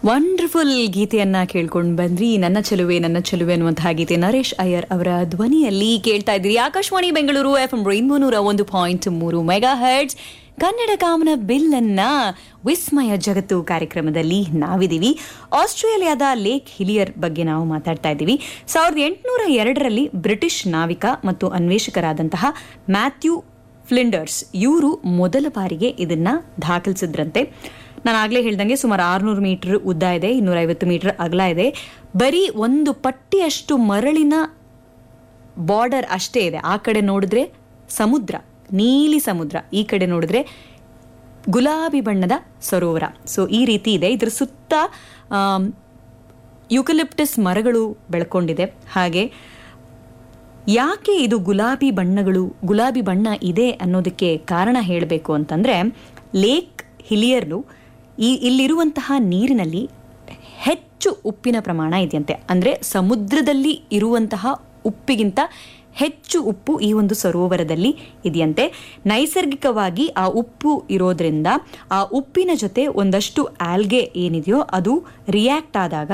wonderful ಗೀತೆಯನ್ನ ಕೇಳ್ಕೊಂಡು ಬಂದ್ರಿ ನನ್ನ ಚೆಲುವೆ ನನ್ನ ಚೆಲುವೆ ಅನ್ನುವಂತಹ ಗೀತೆ ನರೇಶ್ ಅಯ್ಯರ್ ಅವರ ಧ್ವನಿಯಲ್ಲಿ ಕೇಳ್ತಾ ಇದ್ದೀರಿ Akashvani Bengaluru F M rainbow ನೂರ ಒಂದು ಪಾಯಿಂಟ್ ಮೂರು ಮೆಗಾ ಹರ್ಟ್ಸ್ ಕನ್ನಡ ಕಾಮನ ಬಿಲ್ ಅನ್ನ ವಿಸ್ಮಯ ಜಗತ್ತು ಕಾರ್ಯಕ್ರಮದಲ್ಲಿ ನಾವಿದ್ದೀವಿ ಆಸ್ಟ್ರೇಲಿಯಾದ ಲೇಕ್ ಹಿಲಿಯರ್ ಬಗ್ಗೆ ನಾವು ಮಾತಾಡ್ತಾ ಇದ್ದೀವಿ ಸಾವಿರದ ಎಂಟುನೂರ ಎರಡರಲ್ಲಿ ಬ್ರಿಟಿಷ್ ನಾವಿಕ ಮತ್ತು ಅನ್ವೇಷಕರಾದಂತಹ ಮ್ಯಾಥ್ಯೂ ಫ್ಲಿಂಡರ್ಸ್ ಇವರು ಮೊದಲ ಬಾರಿಗೆ ಇದನ್ನ ದಾಖಲಿಸಿದ್ರಂತೆ ನಾನು ಆಗ್ಲೇ ಹೇಳ್ದಂಗೆ ಸುಮಾರು ಆರ್ನೂರು ಮೀಟರ್ ಉದ್ದ ಇದೆ ಇನ್ನೂರ ಐವತ್ತು ಮೀಟರ್ ಅಗಲ ಇದೆ ಬರೀ ಒಂದು ಪಟ್ಟಿಯಷ್ಟು ಮರಳಿನ ಬಾರ್ಡರ್ ಅಷ್ಟೇ ಇದೆ ಆ ಕಡೆ ನೋಡಿದ್ರೆ ಸಮುದ್ರ ನೀಲಿ ಸಮುದ್ರ ಈ ಕಡೆ ನೋಡಿದ್ರೆ ಗುಲಾಬಿ ಬಣ್ಣದ ಸರೋವರ ಸೊ ಈ ರೀತಿ ಇದೆ ಇದ್ರ ಸುತ್ತ ಆಮ್, ಯುಕಲಿಪ್ಟಸ್ ಮರಗಳು ಬೆಳ್ಕೊಂಡಿದೆ ಹಾಗೆ ಯಾಕೆ ಇದು ಗುಲಾಬಿ ಬಣ್ಣಗಳು ಗುಲಾಬಿ ಬಣ್ಣ ಇದೆ ಅನ್ನೋದಕ್ಕೆ ಕಾರಣ ಹೇಳಬೇಕು ಅಂತಂದ್ರೆ ಲೇಕ್ ಹಿಲಿಯರ್ಲು ಈ ಇಲ್ಲಿರುವಂತಹ ನೀರಿನಲ್ಲಿ ಹೆಚ್ಚು ಉಪ್ಪಿನ ಪ್ರಮಾಣ ಇದೆಯಂತೆ ಅಂದ್ರೆ ಸಮುದ್ರದಲ್ಲಿ ಇರುವಂತಹ ಉಪ್ಪಿಗಿಂತ ಹೆಚ್ಚು ಉಪ್ಪು ಈ ಒಂದು ಸರೋವರದಲ್ಲಿ ಇದೆಯಂತೆ ನೈಸರ್ಗಿಕವಾಗಿ ಆ ಉಪ್ಪು ಇರೋದ್ರಿಂದ ಆ ಉಪ್ಪಿನ ಜೊತೆ ಒಂದಷ್ಟು ಆಲ್ಗೆ ಏನಿದೆಯೋ ಅದು ರಿಯಾಕ್ಟ್ ಆದಾಗ